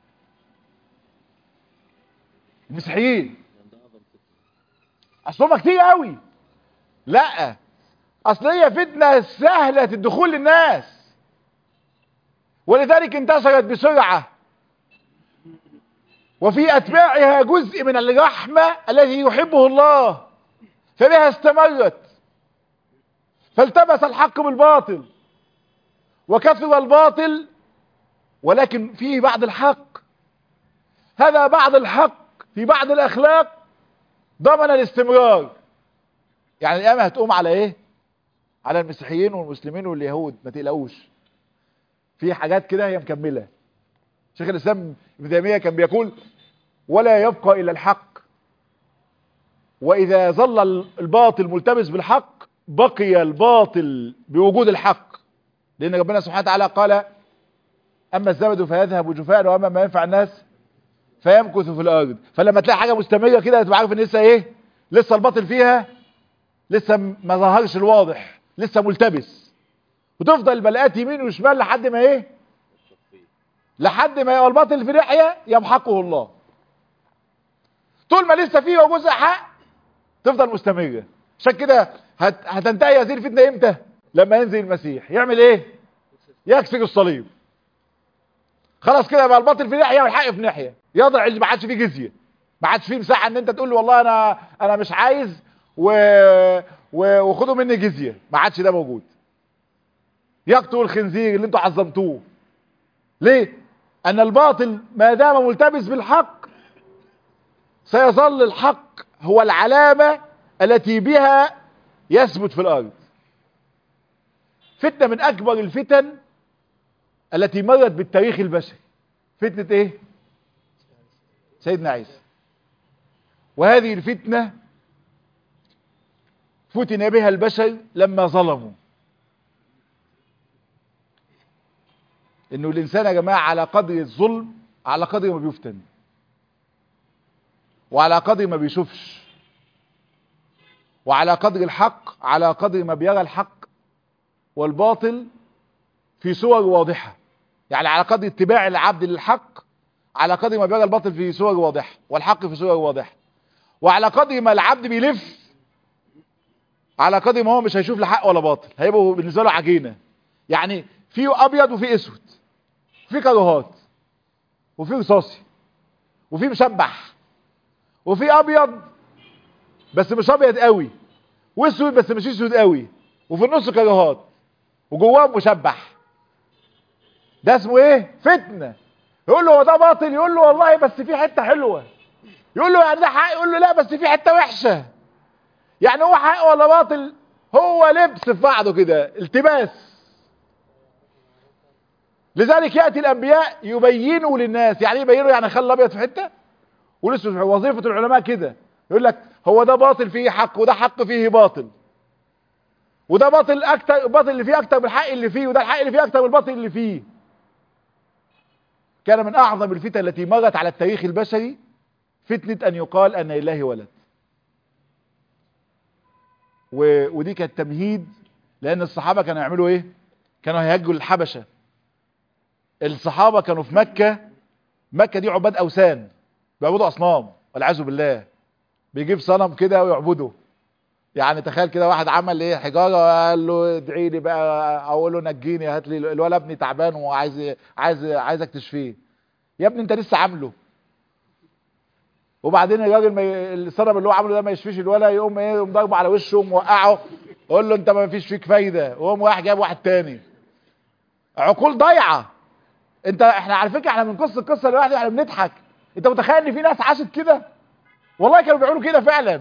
المسيحيين اصل هم كتير قوي لا اصل هي فتنة سهلة الدخول للناس ولذلك انتشرت بسرعة وفي أتباعها جزء من الرحمة الذي يحبه الله فبها استمرت فالتبس الحق بالباطل وكثر الباطل ولكن فيه بعض الحق هذا بعض الحق في بعض الأخلاق ضمن الاستمرار يعني القيامة هتقوم على ايه على المسيحيين والمسلمين واليهود ما تقلقوش في حاجات كده هي مكملة شيخ الإسلام ابن تيمية كان بيقول ولا يبقى إلا الحق وإذا ظل الباطل ملتبس بالحق بقي الباطل بوجود الحق لأن ربنا سبحانه وتعالى قال أما الزبد فيذهب جفاء وأما ما ينفع الناس فيمكث في الأرض فلما تلاقي حاجة مستمرة كده تبقى عارف إن لسه إيه لسه الباطل فيها لسه ما ظهرش الواضح لسه ملتبس وتفضل البلاءات يمين وشمال لحد ما ايه لحد ما يبقى الباطل في ناحيه يمحقه الله طول ما لسه فيه جزء حق تفضل مستمره عشان كده هت... هتنتهي هذه الفتنه امتى لما ينزل المسيح يعمل ايه يكسر الصليب خلاص كده بقى الباطل في ناحيه والحق في ناحيه يضع اللي ما عادش فيه جزيه ما عادش فيه مساحه ان انت تقول له والله انا انا مش عايز و... و... وخدوا مني جزيه ما عادش ده موجود يقتل الخنزير اللي انتوا عظمتوه ليه ان الباطل ما دام ملتبس بالحق سيظل الحق هو العلامة التي بها يثبت في الارض فتنة من اكبر الفتن التي مرت بالتاريخ البشري فتنة ايه سيدنا عيسى وهذه الفتنة فتن بها البشر لما ظلموا انه الانسان يا جماعة على قدر الظلم على قدر ما بيفتن وعلى قدر ما بيشوفش وعلى قدر الحق على قدر ما بيرى الحق والباطل في صور واضحة يعني على قدر اتباع العبد للحق على قدر ما بيرى الباطل في صور واضحة والحق في صور واضحة وعلى قدر ما العبد بيلف على قدر ما هو مش هيشوف لا حق ولا باطل هيبقوا بالنسبه له عجينه يعني في ابيض وفي اسود في كروهات وفي رصاصي وفي مشبح وفي ابيض بس مش ابيض قوي واسود بس مش اسود قوي وفي النص كروهات وجواه مشبح ده اسمه ايه فتنه يقول له هو ده باطل يقول له والله بس في حته حلوه يقول له يعني ده حق يقول له لا بس في حته وحشه يعني هو حق ولا باطل هو لبس في بعضه كده التباس لذلك ياتي الانبياء يبينوا للناس يعني ايه يبينوا يعني خلى الابيض في حته والاسود في وظيفه العلماء كده يقول لك هو ده باطل فيه حق وده حق فيه باطل وده باطل اكتر باطل اللي فيه اكتر من الحق اللي فيه وده الحق اللي فيه اكتر من الباطل اللي فيه كان من اعظم الفتن التي مرت على التاريخ البشري فتنة ان يقال ان لله ولد و... ودي كانت تمهيد لان الصحابة كانوا يعملوا ايه كانوا هيهجوا للحبشة الصحابة كانوا في مكة مكة دي عباد اوثان بيعبدوا اصنام والعياذ بالله بيجيب صنم كده ويعبده يعني تخيل كده واحد عمل ايه حجاره قال له ادعي لي بقى اقول له نجيني هات لي الولد ابني تعبان وعايز عايز عايزك تشفيه يا ابني انت لسه عامله وبعدين الراجل ما ي- الصنم اللي هو عامله ده ما يشفيش الولد يقوم ايه يقوم ضربه على وشه وموقعه يقول له انت ما فيش فيك فايده وقوم رايح جاب واحد تاني عقول ضايعه انت احنا على فكره احنا بنقص القصه لوحدي احنا بنضحك انت متخيل ان في ناس عاشت كده والله كانوا بيعملوا كده فعلا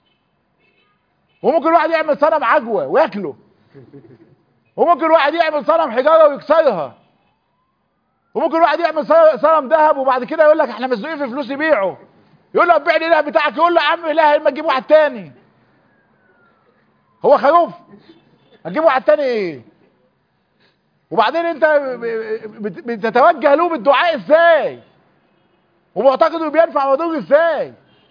وممكن واحد يعمل صنم عجوه وياكله وممكن واحد يعمل صنم حجاره ويكسرها وممكن واحد يعمل صنم- صنم ذهب وبعد كده يقول لك احنا مزنوقين في فلوس يبيعه يقول له بيع لي الاله بتاعك يقول له يا عم اله ما تجيب واحد تاني هو خروف هتجيب واحد تاني ايه وبعدين انت ب- بت- بتتوجه له بالدعاء ازاي ومعتقد انه بينفع ويضر ازاي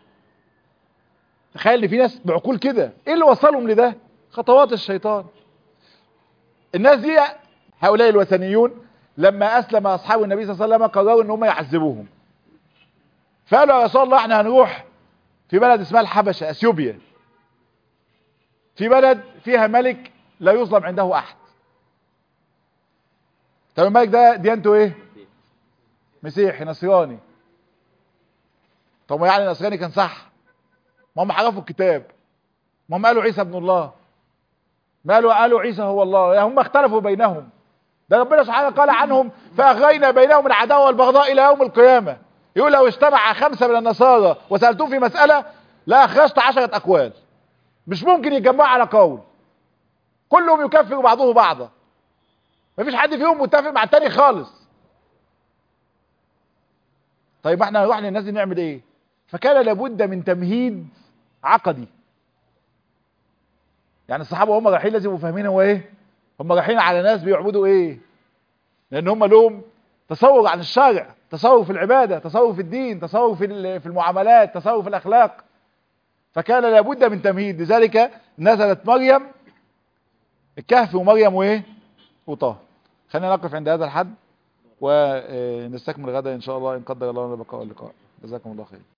تخيل ان في ناس بعقول كده ايه اللي وصلهم لده خطوات الشيطان الناس دي هؤلاء الوثنيون لما اسلم اصحاب النبي صلى الله عليه وسلم قرروا ان هم يعذبوهم فقالوا يا رسول الله احنا هنروح في بلد اسمها الحبشه اثيوبيا في بلد فيها ملك لا يظلم عنده احد طب الملك ده ديانته ايه مسيحي نصراني طب ما يعني النصراني كان صح ما هم حرفوا الكتاب ما هم قالوا عيسى ابن الله ما قالوا قالوا عيسى هو الله يعني هم اختلفوا بينهم ده ربنا سبحانه قال عنهم فأغرينا بينهم العداوة والبغضاء إلى يوم القيامة يقول لو اجتمع خمسة من النصارى وسألتهم في مسألة لا أخرجت عشرة أقوال مش ممكن يتجمعوا على قول كلهم يكفر بعضه بعضا مفيش حد فيهم متفق مع التاني خالص طيب احنا نروح للناس دي نعمل ايه فكان لابد من تمهيد عقدي يعني الصحابه وهم رايحين لازم يبقوا فاهمين هو ايه هم رايحين على ناس بيعبدوا ايه لان هم لهم تصور عن الشرع تصور في العباده تصور في الدين تصور في ال- في المعاملات تصور في الاخلاق فكان لابد من تمهيد لذلك نزلت مريم الكهف ومريم وايه وطه خلينا نقف عند هذا الحد ونستكمل غدا ان شاء الله ان قدر الله لنا بقاء اللقاء جزاكم الله خير